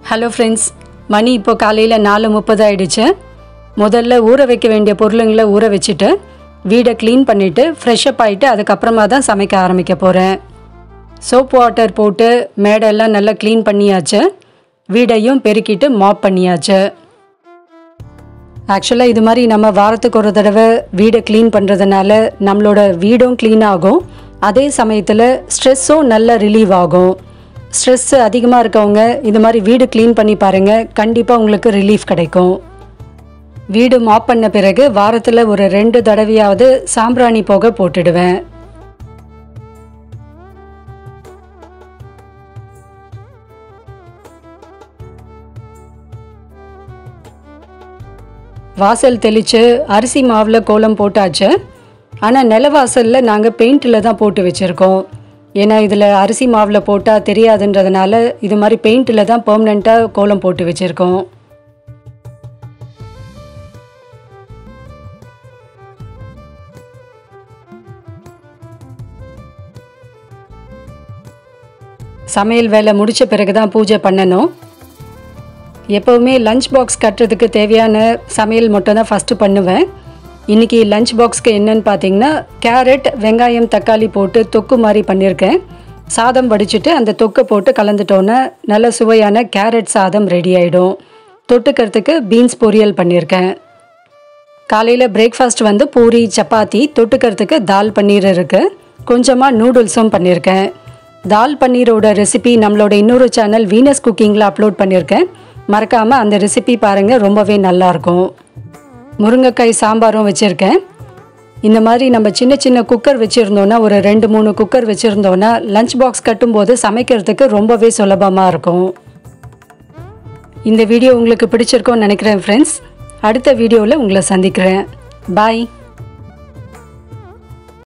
hello friends மணி இப்போ காலையில் நாலு முப்பது ஆயிடுச்சு முதல்ல ஊற வைக்க வேண்டிய பொருளுங்களை ஊற வச்சுட்டு வீடை க்ளீன் பண்ணிவிட்டு ஃப்ரெஷ்அப் ஆகிட்டு அதுக்கப்புறமா தான் சமைக்க ஆரம்பிக்க போகிறேன் சோப் வாட்டர் போட்டு மேடெல்லாம் நல்லா க்ளீன் பண்ணியாச்சு வீடையும் பெருக்கிட்டு மாப் பண்ணியாச்சு ஆக்சுவலாக இது மாதிரி நம்ம வாரத்துக்கு ஒரு தடவை வீடை க்ளீன் பண்ணுறதுனால நம்மளோட வீடும் க்ளீன் ஆகும் அதே சமயத்தில் ஸ்ட்ரெஸ்ஸும் நல்ல ரிலீவ் ஆகும் ஸ்ட்ரெஸ் அதிகமாக இருக்கவங்க இது மாதிரி வீடு க்ளீன் பண்ணி பாருங்கள் கண்டிப்பாக உங்களுக்கு ரிலீஃப் கிடைக்கும் வீடு மாப் பண்ண பிறகு வாரத்தில் ஒரு ரெண்டு தடவையாவது சாம்பிராணி போக போட்டுடுவேன் வாசல் தெளித்து அரிசி மாவில் கோலம் போட்டாச்சு ஆனால் நிலவாசலில் நாங்கள் பெயிண்டில் தான் போட்டு வச்சுருக்கோம் ஏன்னா இதில் அரிசி மாவில் போட்டால் தெரியாதுன்றதுனால இது மாதிரி பெயிண்டில் தான் பெர்மனெண்ட்டாக கோலம் போட்டு வச்சுருக்கோம் சமையல் வேலை முடித்த பிறகு தான் பூஜை பண்ணணும் எப்போவுமே லஞ்ச் பாக்ஸ் கட்டுறதுக்கு தேவையான சமையல் மட்டும் தான் ஃபஸ்ட்டு பண்ணுவேன் இன்றைக்கி லஞ்ச் பாக்ஸ்க்கு என்னன்னு பார்த்தீங்கன்னா கேரட் வெங்காயம் தக்காளி போட்டு தொக்கு மாதிரி பண்ணியிருக்கேன் சாதம் வடிச்சிட்டு அந்த தொக்கை போட்டு கலந்துட்டோன்னே நல்ல சுவையான கேரட் சாதம் ரெடி ஆகிடும் தொட்டுக்கிறதுக்கு பீன்ஸ் பொரியல் பண்ணியிருக்கேன் காலையில் பிரேக்ஃபாஸ்ட் வந்து பூரி சப்பாத்தி தொட்டுக்கிறதுக்கு தால் பன்னீர் இருக்குது கொஞ்சமாக நூடுல்ஸும் பண்ணியிருக்கேன் தால் பன்னீரோட ரெசிபி நம்மளோட இன்னொரு சேனல் வீனஸ் குக்கிங்கில் அப்லோட் பண்ணியிருக்கேன் மறக்காமல் அந்த ரெசிபி பாருங்கள் ரொம்பவே நல்லாயிருக்கும் முருங்கைக்காய் சாம்பாரும் வச்சுருக்கேன் இந்த மாதிரி நம்ம சின்ன சின்ன குக்கர் வச்சுருந்தோன்னா ஒரு ரெண்டு மூணு குக்கர் வச்சுருந்தோன்னா லஞ்ச் பாக்ஸ் கட்டும்போது சமைக்கிறதுக்கு ரொம்பவே சுலபமாக இருக்கும் இந்த வீடியோ உங்களுக்கு பிடிச்சிருக்கோன்னு நினைக்கிறேன் ஃப்ரெண்ட்ஸ் அடுத்த வீடியோவில் உங்களை சந்திக்கிறேன் பாய்